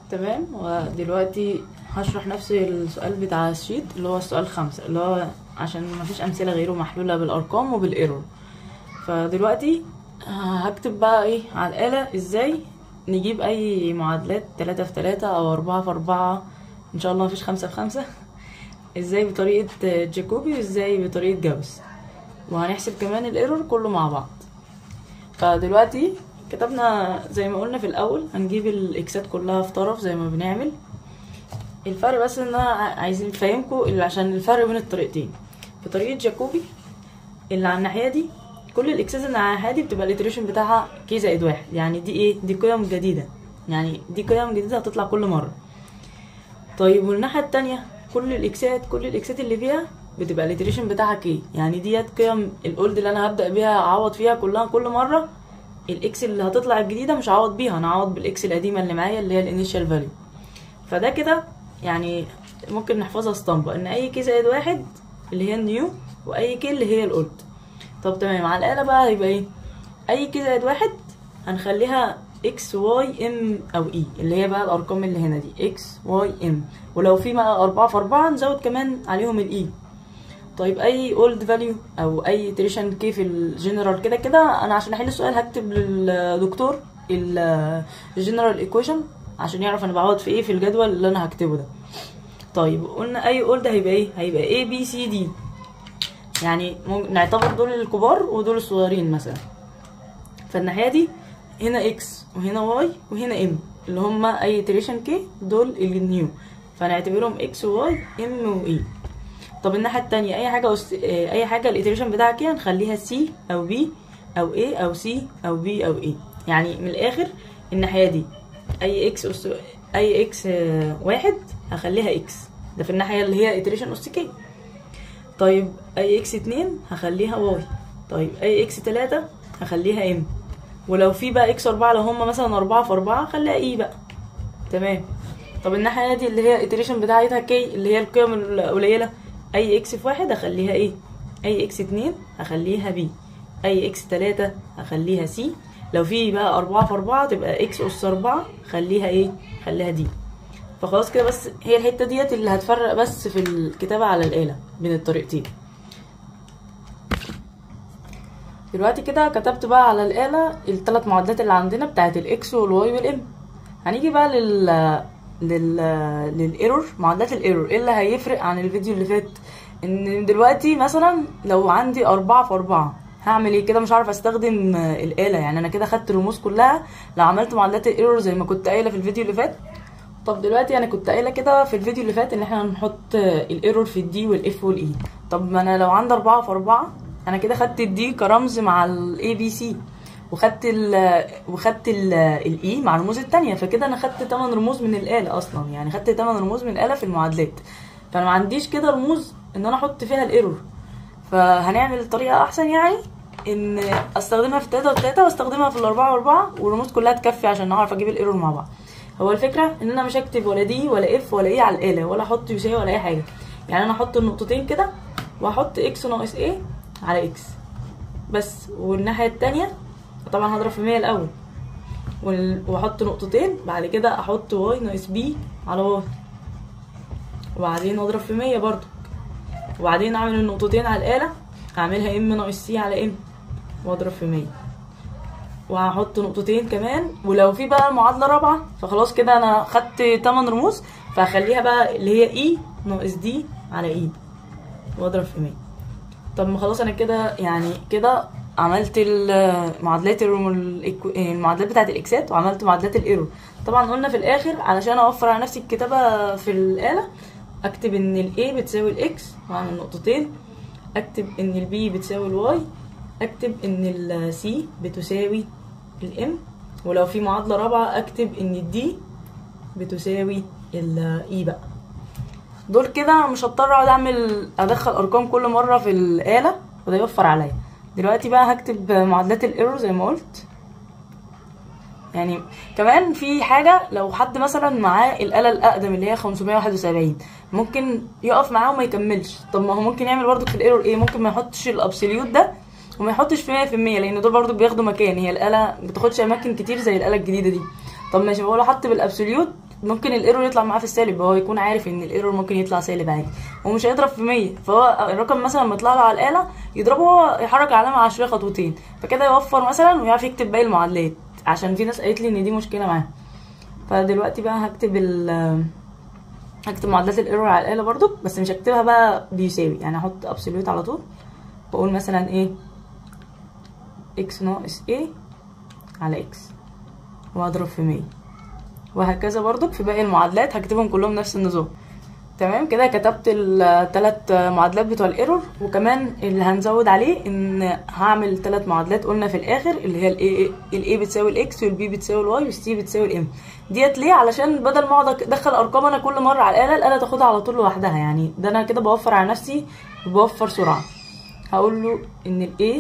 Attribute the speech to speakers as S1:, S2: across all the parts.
S1: تمام ودلوقتي هشرح نفس السؤال بتاع الشيت اللي هو السؤال خمسة اللي هو عشان مفيش أمثلة غيره محلولة بالأرقام وبالإيرور فدلوقتي هكتب بقى ايه على الآلة ازاي نجيب أي معادلات تلاتة في تلاتة أو أربعة في أربعة إن شاء الله مفيش خمسة في خمسة ازاي بطريقة جاكوبي وازاي بطريقة جاوس وهنحسب كمان الإيرور كله مع بعض فدلوقتي كتبنا زي ما قلنا في الاول هنجيب الاكسات كلها في طرف زي ما بنعمل الفرق بس ان انا عايزين نفهمكم اللي عشان الفرق بين الطريقتين في طريقه جاكوبي اللي على الناحيه دي كل الاكسات اللي على الناحيه دي بتبقى الاتريشن بتاعها كي زائد واحد يعني دي ايه دي قيم جديده يعني دي قيم جديده هتطلع كل مره طيب والناحيه التانية كل الاكسات كل الاكسات اللي فيها بتبقى الاتريشن بتاعها كي يعني ديت قيم الاولد اللي انا هبدا بيها اعوض فيها كلها كل مره الاكس اللي هتطلع الجديده مش هعوض بيها انا هعوض بالاكس القديمه اللي معايا اللي هي الانيشال فاليو فده كده يعني ممكن نحفظها اسطمبه ان اي كي زائد واحد اللي هي النيو واي كي اللي هي الاولد طب تمام على الاله بقى هيبقى ايه اي كي زائد واحد هنخليها اكس واي ام او اي اللي هي بقى الارقام اللي هنا دي اكس واي ام ولو في بقى اربعة في اربعة نزود كمان عليهم الاي طيب اي اولد فاليو او اي تريشن كي في الجنرال كده كده انا عشان احل السؤال هكتب للدكتور الجنرال ايكويشن عشان يعرف انا بعوض في ايه في الجدول اللي انا هكتبه ده طيب قلنا اي اولد هيبقى ايه هيبقى اي بي سي دي يعني ممكن نعتبر دول الكبار ودول الصغيرين مثلا فالناحيه دي هنا اكس وهنا واي وهنا ام اللي هما اي تريشن كي دول النيو فنعتبرهم اكس وواي ام واي طب الناحيه التانية اي حاجه أس... اي حاجه الاتريشن بتاعها كده نخليها سي او بي او اي او سي او بي او اي يعني من الاخر الناحيه دي اي اكس أس... اي اكس واحد هخليها اكس ده في الناحيه اللي هي اتريشن اس كي طيب اي اكس اتنين هخليها واي طيب اي اكس تلاتة هخليها ام ولو في بقى اكس اربعة لو هما مثلا اربعة في اربعة هخليها اي بقى تمام طب الناحيه دي اللي هي اتريشن بتاعتها كي اللي هي القيم القليله اي اكس في واحد هخليها ايه اي اكس اتنين هخليها بي اي اكس تلاتة هخليها سي لو في بقى اربعة في اربعة تبقى اكس اس اربعة خليها ايه خليها دي فخلاص كده بس هي الحتة ديت اللي هتفرق بس في الكتابة على الآلة بين الطريقتين دلوقتي كده كتبت بقى على الآلة الثلاث معادلات اللي عندنا بتاعت الاكس والواي والام هنيجي بقى لل لل للايرور معادلات الايرور ايه اللي هيفرق عن الفيديو اللي فات ان دلوقتي مثلا لو عندي أربعة في أربعة هعمل ايه كده مش عارف استخدم الآلة يعني انا كده خدت الرموز كلها لو عملت معادلات الايرور زي ما كنت قايله في الفيديو اللي فات طب دلوقتي انا كنت قايله كده في الفيديو اللي فات ان احنا هنحط الايرور في الدي والاف والاي طب ما انا لو عندي أربعة في أربعة انا كده خدت الدي كرمز مع الاي بي سي وخدت ال وخدت الاي مع الرموز التانية فكده انا خدت 8 رموز من الآلة اصلا يعني خدت 8 رموز من الآلة في المعادلات فانا ما عنديش كده رموز ان انا احط فيها الايرور فهنعمل طريقة احسن يعني ان استخدمها في 3 و3 واستخدمها في الأربعة و4 والرموز كلها تكفي عشان اعرف اجيب الايرور مع بعض هو الفكرة ان انا مش هكتب ولا دي ولا اف ولا ايه على الآلة ولا احط يساوي ولا اي حاجة يعني انا احط النقطتين كده واحط اكس ناقص ايه على اكس بس والناحية التانية طبعا هضرب في 100 الاول واحط نقطتين بعد كده احط واي ناقص بي على واي وبعدين اضرب في 100 برضو وبعدين اعمل النقطتين على الآلة اعملها ام ناقص سي على ام واضرب في 100 وهحط نقطتين كمان ولو في بقى معادلة رابعة فخلاص كده انا خدت 8 رموز فهخليها بقى اللي هي اي ناقص دي على اي واضرب في 100 طب ما خلاص انا كده يعني كده عملت المعادلات المعادلات بتاعت الاكسات وعملت معادلات الايرور طبعا قلنا في الاخر علشان اوفر على نفسي الكتابه في الاله اكتب ان الاي بتساوي الاكس واعمل نقطتين اكتب ان البي بتساوي الواي اكتب ان السي بتساوي الام ولو في معادله رابعه اكتب ان الدي بتساوي الاي بقى دول كده مش هضطر اقعد اعمل ادخل ارقام كل مره في الاله وده يوفر عليا دلوقتي بقى هكتب معادلات الايرور زي ما قلت يعني كمان في حاجه لو حد مثلا معاه الاله الاقدم اللي هي 571 ممكن يقف معاه وما يكملش طب ما هو ممكن يعمل برضو في الايرور ايه ممكن ما يحطش الابسوليوت ده وما يحطش في 100% لان دول برضو بياخدوا مكان هي الاله بتاخدش اماكن كتير زي الاله الجديده دي طب ماشي هو لو حط بالابسوليوت ممكن الايرور يطلع معاه في السالب هو يكون عارف ان الايرور ممكن يطلع سالب عادي هو مش هيضرب في 100 فهو الرقم مثلا لما يطلع له على الاله يضربه هو يحرك العلامه عشريه خطوتين فكده يوفر مثلا ويعرف يكتب باقي المعادلات عشان في ناس قالت لي ان دي مشكله معاه فدلوقتي بقى هكتب ال هكتب معادلات الايرور على الاله برضو بس مش هكتبها بقى بيساوي يعني هحط ابسوليوت على طول واقول مثلا ايه اكس ناقص ايه على اكس واضرب في 100 وهكذا برضو في باقي المعادلات هكتبهم كلهم نفس النظام تمام كده كتبت الثلاث معادلات بتوع الايرور وكمان اللي هنزود عليه ان هعمل ثلاث معادلات قلنا في الاخر اللي هي الاي الاي بتساوي الاكس والبي بتساوي الواي والسي بتساوي الام ديت ليه علشان بدل ما اقعد ادخل ارقام انا كل مره على الاله الاله تاخدها على طول لوحدها يعني ده انا كده بوفر على نفسي وبوفر سرعه هقول له ان الاي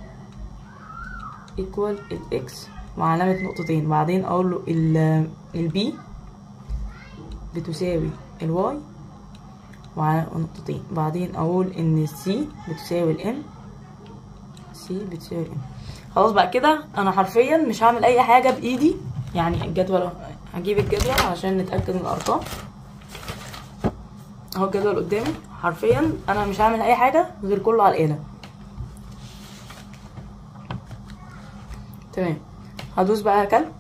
S1: ايكوال الاكس وعلامه نقطتين بعدين اقول له البي بتساوي الواي وعلى نقطتين بعدين اقول ان السي بتساوي الام سي بتساوي الام خلاص بقى كده انا حرفيا مش هعمل اي حاجه بايدي يعني الجدول هجيب الجدول عشان نتاكد من الارقام اهو الجدول قدامي حرفيا انا مش هعمل اي حاجه غير كله على الاله تمام هدوس بقى كالك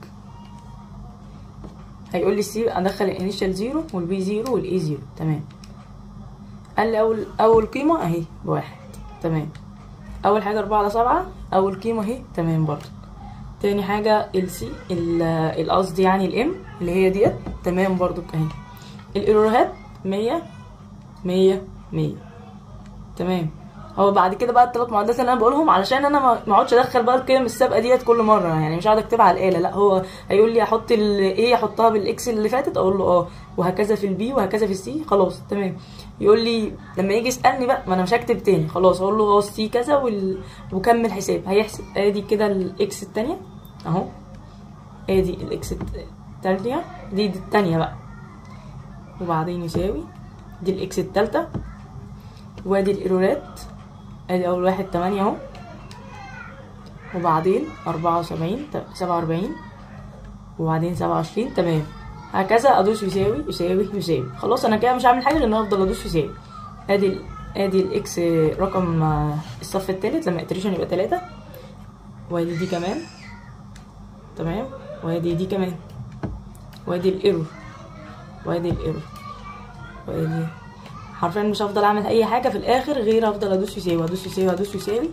S1: هيقول لي السي ادخل الانيشال زيرو والبي زيرو والاي زيرو تمام قال لي اول اول قيمه اهي بواحد تمام اول حاجه أربعة على سبعة اول قيمه اهي تمام برضه تاني حاجه السي القصد يعني الام اللي هي ديت تمام برضه اهي الايرورات مية مية مية تمام هو بعد كده بقى الثلاث معادلات اللي انا بقولهم علشان انا ما اقعدش ادخل بقى القيم السابقه ديت كل مره يعني مش هقعد اكتبها على الاله لا هو هيقول لي احط الايه احطها بالاكس اللي فاتت اقول له اه وهكذا في البي وهكذا في السي خلاص تمام يقول لي لما يجي يسالني بقى ما انا مش هكتب تاني خلاص اقول له اه السي كذا وال... وكمل حساب هيحسب ادي كده الاكس الثانيه اهو ادي الاكس الثانيه دي, دي الثانيه بقى وبعدين يساوي دي الاكس الثالثه وادي الايرورات ادي اول واحد تمانية اهو وبعدين اربعة وسبعين سبعة واربعين وبعدين سبعة وعشرين تمام هكذا ادوس يساوي يساوي يساوي خلاص انا كده مش هعمل حاجه غير ان افضل ادوس يساوي ادي ال ادي الاكس رقم الصف التالت لما اتريشن يبقى تلاتة وادي دي كمان تمام وادي دي كمان وادي الايرور وادي الايرور وادي حرفيا مش هفضل اعمل اي حاجه في الاخر غير افضل ادوس يساوي ادوس يساوي ادوس يساوي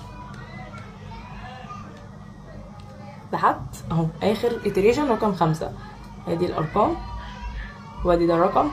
S1: لحد اهو اخر iteration رقم خمسة ادي الارقام وادي ده الرقم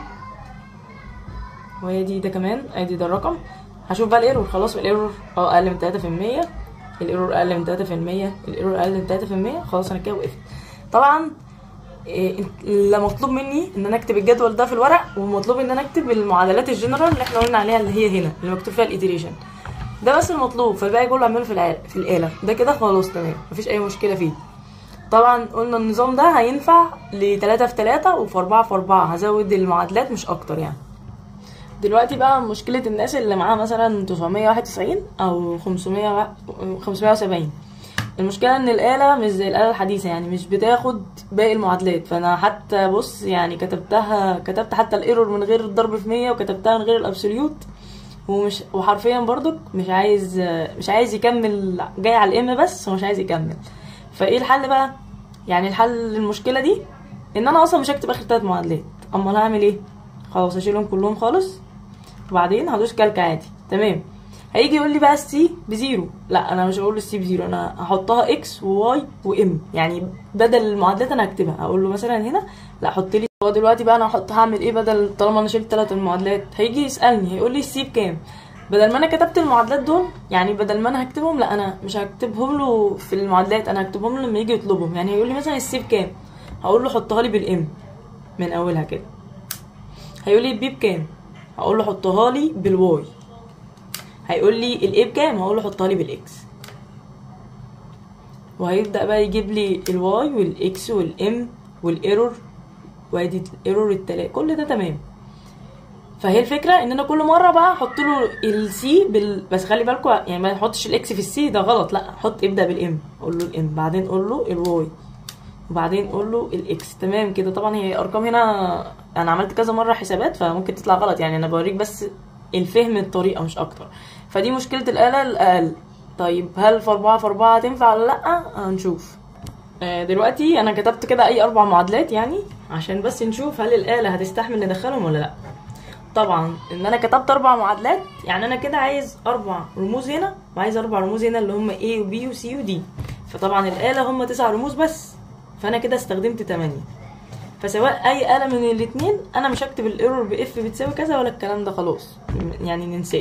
S1: وادي ده كمان ادي ده الرقم هشوف بقى الايرور خلاص الايرور اه اقل من تلاتة في المية الايرور اقل من تلاتة في المية الايرور اقل من تلاتة في المية خلاص انا كده وقفت طبعا إيه اللي مطلوب مني ان انا اكتب الجدول ده في الورق ومطلوب ان انا اكتب المعادلات الجنرال اللي احنا قلنا عليها اللي هي هنا اللي مكتوب فيها الايتريشن ده بس المطلوب فالباقي كله اعمله في الآلة في الآلة ده كده خلاص تمام مفيش أي مشكلة فيه طبعا قلنا النظام ده هينفع لتلاتة في تلاتة وفي أربعة في أربعة هزود المعادلات مش أكتر يعني دلوقتي بقى مشكلة الناس اللي معاها مثلا 991 أو 500 570 المشكلة ان الآلة مش زي الآلة الحديثة يعني مش بتاخد باقي المعادلات فانا حتى بص يعني كتبتها كتبت حتى الايرور من غير الضرب في 100 وكتبتها من غير الابسوليوت ومش وحرفيا برضك مش عايز مش عايز يكمل جاي على الام بس ومش عايز يكمل فايه الحل بقى يعني الحل للمشكله دي ان انا اصلا مش هكتب اخر تلات معادلات امال هعمل ايه خلاص اشيلهم كلهم خالص وبعدين هدوس كالك عادي تمام هيجي يقول لي بقى السي بزيرو لا انا مش هقول له السي بزيرو انا هحطها اكس وواي وام يعني بدل المعادلات انا هكتبها اقول له مثلا هنا لا حط لي هو دلوقتي بقى انا هحط هعمل ايه بدل طالما انا شلت ثلاث المعادلات هيجي يسالني هيقول لي السي بكام بدل ما انا كتبت المعادلات دول يعني بدل ما انا هكتبهم لا انا مش هكتبهم له في المعادلات انا هكتبهم له لما يجي يطلبهم يعني هيقول لي مثلا السي بكام هقول له حطها لي بالام من اولها كده هيقول لي البي بكام هقول له حطها لي بالواي هيقول لي الاي بكام هقول له حطها لي بالاكس وهيبدا بقى يجيب لي الواي والاكس والام والايرور وادي الايرور التلاته كل ده تمام فهي الفكره ان انا كل مره بقى احط له السي بال... بس خلي بالكوا يعني ما احطش الاكس في السي ده غلط لا حط ابدا بالام اقول له الام بعدين اقول له الواي وبعدين قول له الاكس تمام كده طبعا هي ارقام هنا انا عملت كذا مره حسابات فممكن تطلع غلط يعني انا بوريك بس الفهم الطريقه مش اكتر فدي مشكله الاله الاقل طيب هل في أربعة في أربعة تنفع ولا لأ هنشوف آه، دلوقتي أنا كتبت كده أي أربع معادلات يعني عشان بس نشوف هل الآلة هتستحمل ندخلهم ولا لأ طبعا ان انا كتبت اربع معادلات يعني انا كده عايز اربع رموز هنا وعايز اربع رموز هنا اللي هم A و B و C و D فطبعا الآلة هم تسع رموز بس فانا كده استخدمت تمانية فسواء اي آلة من الاتنين انا مش هكتب الايرور باف بتساوي كذا ولا الكلام ده خلاص يعني ننساه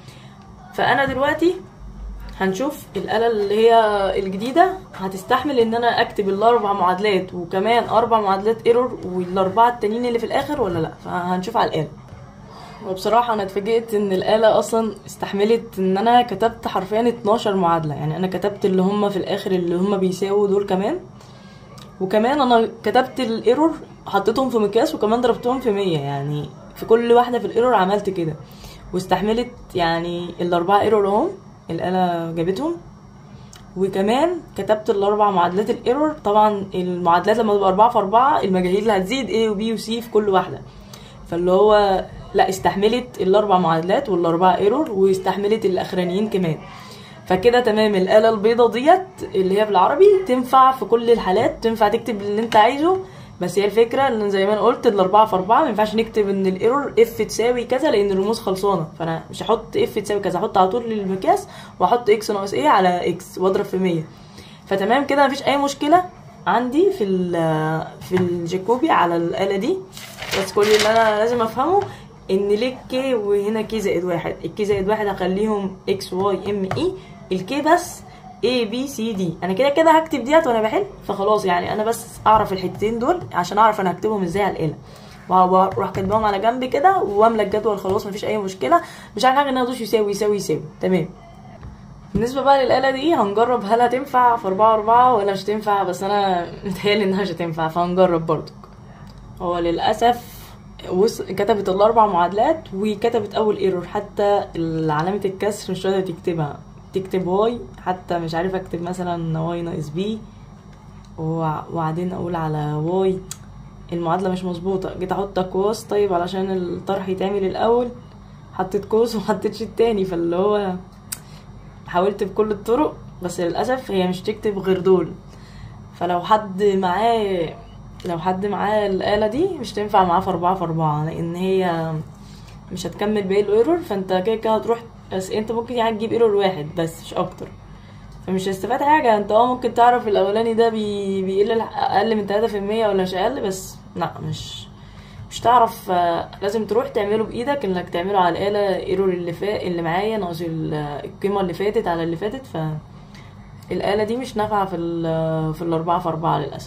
S1: فانا دلوقتي هنشوف الآلة اللي هي الجديدة هتستحمل ان انا اكتب الاربع معادلات وكمان اربع معادلات ايرور والاربعة التانيين اللي في الاخر ولا لا فهنشوف على الآلة وبصراحة انا اتفاجئت ان الآلة اصلا استحملت ان انا كتبت حرفيا 12 معادلة يعني انا كتبت اللي هم في الاخر اللي هم بيساووا دول كمان وكمان انا كتبت الايرور حطيتهم في مقياس وكمان ضربتهم في 100 يعني في كل واحدة في الايرور عملت كده واستحملت يعني الاربعة ايرور اهم الآلة جابتهم وكمان كتبت الاربع معادلات الايرور طبعا المعادلات لما تبقى اربعة في اربعة المجاهيل هتزيد A و B و C في كل واحدة فاللي هو لا استحملت الاربع معادلات والاربعة ايرور واستحملت الاخرانيين كمان فكده تمام الآلة البيضة ديت اللي هي بالعربي تنفع في كل الحالات تنفع تكتب اللي انت عايزه بس هي الفكرة ان زي ما انا قلت الاربعة في اربعة ما ينفعش نكتب ان الايرور اف تساوي كذا لان الرموز خلصانة فانا مش هحط اف تساوي كذا هحط على طول المقياس واحط اكس ناقص ايه على اكس واضرب في 100 فتمام كده مفيش اي مشكلة عندي في ال في الجاكوبي على الآلة دي بس كل اللي انا لازم افهمه ان ليه كي وهنا كي زائد واحد الكي زائد واحد هخليهم اكس واي ام اي الكي بس A B C D انا كده كده هكتب ديت وانا بحل فخلاص يعني انا بس اعرف الحتتين دول عشان اعرف انا هكتبهم ازاي على الآلة واروح كاتباهم على جنب كده واملى الجدول خلاص مفيش اي مشكله مش عارف حاجه ان انا ادوس يساوي يساوي يساوي تمام بالنسبه بقى للآلة دي هنجرب هل هتنفع في 4 4 ولا مش هتنفع بس انا متهيألي انها مش هتنفع فهنجرب برضو هو للاسف وص... كتبت الاربع معادلات وكتبت اول ايرور حتى علامه الكسر مش قادره تكتبها تكتب واي حتى مش عارفه اكتب مثلا واي ناقص بي وبعدين اقول على واي المعادله مش مظبوطه جيت احط اقواس طيب علشان الطرح يتعمل الاول حطيت قوس ومحطتش التاني فاللي هو حاولت بكل الطرق بس للاسف هي مش تكتب غير دول فلو حد معاه لو حد معاه الآلة دي مش تنفع معاه في أربعة في أربعة لأن هي مش هتكمل باقي الايرور فانت كده كده هتروح بس انت ممكن يعني تجيب ايرور واحد بس مش اكتر فمش هتستفاد حاجة انت اه ممكن تعرف الاولاني ده بي... بيقل اقل من تلاتة في المية ولا مش اقل بس لا مش مش تعرف لازم تروح تعمله بايدك انك تعمله على الآلة ايرور اللي فات اللي معايا ناقص القيمة اللي فاتت على اللي فاتت ف الآلة دي مش نافعة في ال في الأربعة في أربعة للأسف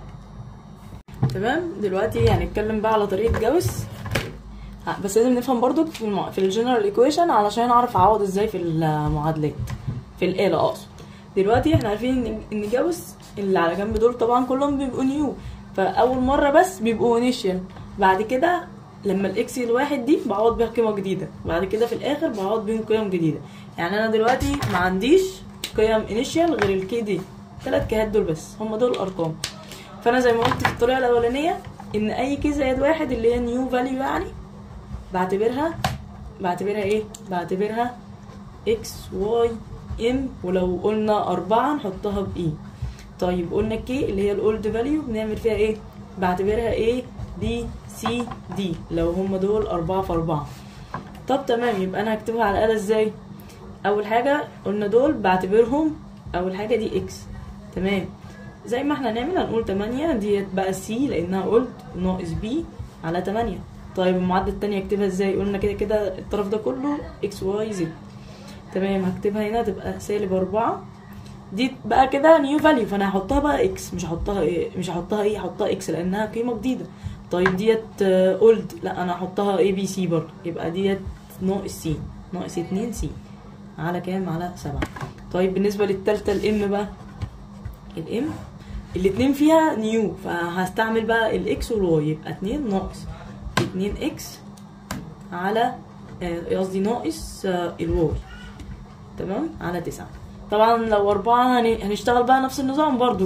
S1: تمام دلوقتي هنتكلم بقى على طريقة جوس بس لازم نفهم برضو في الم... في الجنرال ايكويشن علشان اعرف اعوض ازاي في المعادلات في الآلة اقصد دلوقتي احنا عارفين ان ان جوس اللي على جنب دول طبعا كلهم بيبقوا نيو فاول مره بس بيبقوا انيشال بعد كده لما الاكس الواحد دي بعوض بيها قيمه جديده بعد كده في الاخر بعوض بيهم قيم جديده يعني انا دلوقتي ما عنديش قيم انيشال غير الكي دي ثلاث كيهات دول بس هم دول الارقام فانا زي ما قلت في الطريقه الاولانيه ان اي كي زائد واحد اللي هي نيو فاليو يعني بعتبرها بعتبرها ايه بعتبرها اكس واي ام ولو قلنا أربعة نحطها بإي طيب قلنا كي اللي هي الأولد فاليو بنعمل فيها ايه بعتبرها A B C D لو هم دول أربعة في أربعة طب تمام يبقى أنا هكتبها على الآلة ازاي أول حاجة قلنا دول بعتبرهم أول حاجة دي اكس تمام زي ما احنا هنعمل هنقول تمانية ديت بقى سي لأنها قلت ناقص بي على تمانية طيب المعادلة التانية اكتبها ازاي قلنا كده كده الطرف ده كله اكس واي زد تمام هكتبها هنا تبقى سالب أربعة دي بقى كده نيو فاليو فانا هحطها بقى اكس مش هحطها ايه مش هحطها ايه هحطها اكس لانها قيمه جديده طيب ديت اولد لا انا هحطها اي بي سي برضه يبقى ديت ناقص سي ناقص اتنين سي على كام على سبعة طيب بالنسبه للتالتة الام بقى الام الاتنين فيها نيو فهستعمل بقى الاكس والواي يبقى اتنين ناقص اتنين اكس على قصدي ناقص الواي تمام على تسعة طبعا لو أربعة هنشتغل بقى نفس النظام برضو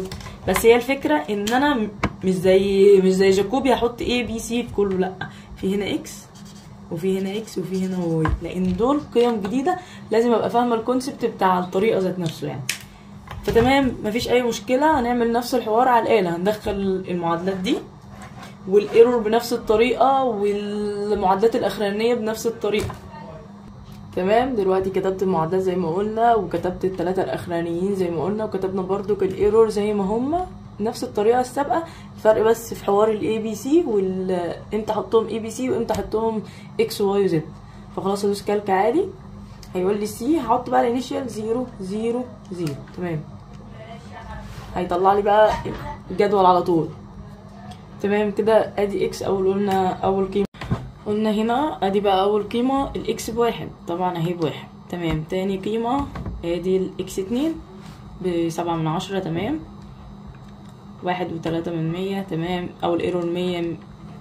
S1: بس هي الفكره ان انا م- مش زي مش زي جاكوبي هحط اي بي سي في كله لا في هنا اكس وفي هنا اكس وفي هنا واي لان دول قيم جديده لازم ابقى فاهمه الكونسبت بتاع الطريقه ذات نفسه يعني فتمام مفيش اي مشكله هنعمل نفس الحوار على الاله هندخل المعادلات دي والايرور بنفس الطريقه والمعادلات الاخرانيه بنفس الطريقه تمام دلوقتي كتبت المعادلات زي ما قلنا وكتبت الثلاثه الاخرانيين زي ما قلنا وكتبنا برضو الايرور زي ما هما نفس الطريقه السابقه الفرق بس في حوار الاي بي سي وال امتى احطهم اي بي سي وامتى احطهم اكس واي وزد فخلاص ادوس كالك عادي هيقول لي سي هحط بقى الانيشال 0 0 0 تمام هيطلع لي بقى الجدول على طول تمام كده ادي اكس اول قلنا اول قيمه قلنا هنا ادي بقى اول قيمه الاكس بواحد طبعا اهي بواحد تمام تاني قيمه ادي الاكس اتنين بسبعة من عشرة تمام واحد وتلاتة من مية تمام او الايرور مية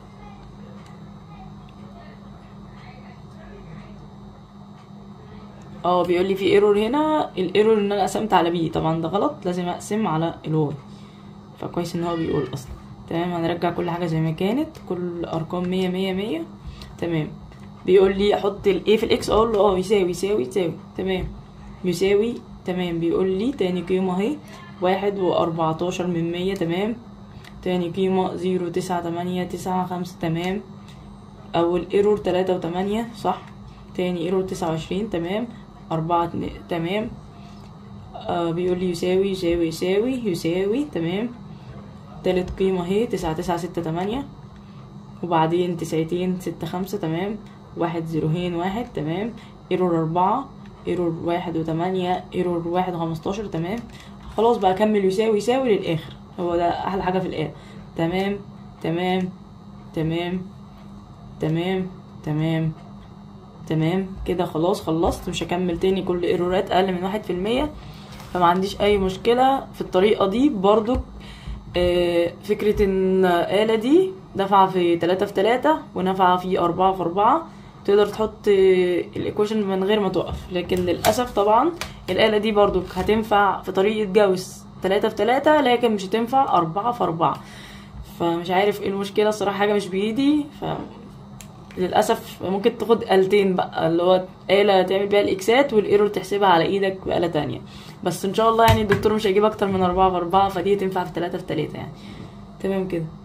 S1: اه بيقول لي في ايرور هنا الايرور ان انا قسمت على بي طبعا ده غلط لازم اقسم على الواي فكويس ان هو بيقول اصلا تمام هنرجع كل حاجه زي ما كانت كل ارقام مية مية مية تمام بيقول لي احط الايه في الاكس اقول له اه يساوي يساوي يساوي تمام يساوي تمام بيقول لي تاني قيمه اهي واحد واربعتاشر من مية تمام تاني قيمه زيرو تسعة تمانية تسعة خمسة تمام اول ايرور تلاتة وتمانية صح تاني ايرور تسعة وعشرين تمام أربعة اتنين- تمام آه بيقول لي يساوي يساوي يساوي يساوي تمام تالت قيمة اهي تسعة تسعة ستة تمانية وبعدين تسعتين ستة خمسة تمام واحد زيروهين واحد تمام ايرور أربعة ايرور واحد وتمانية ايرور واحد وخمستاشر تمام خلاص بقى أكمل يساوي يساوي للآخر هو ده أحلى حاجة في الآخر تمام تمام تمام تمام تمام تمام كده خلاص خلصت مش هكمل تاني كل ايرورات اقل من واحد في المية فما عنديش اي مشكلة في الطريقة دي برضو آه، فكرة ان آلة دي دافعة في تلاتة في تلاتة ونافعة في أربعة في أربعة تقدر تحط الايكويشن من غير ما تقف لكن للأسف طبعا الآلة دي برضو هتنفع في طريقة جاوس تلاتة في تلاتة لكن مش هتنفع أربعة في أربعة فمش عارف ايه المشكلة الصراحة حاجة مش بإيدي ف للاسف ممكن تاخد آلتين بقى اللي هو آلة تعمل بيها الاكسات والايرور تحسبها على ايدك بآلة تانية بس ان شاء الله يعني الدكتور مش هيجيب اكتر من اربعة في اربعة فدي تنفع في تلاتة في تلاتة يعني تمام كده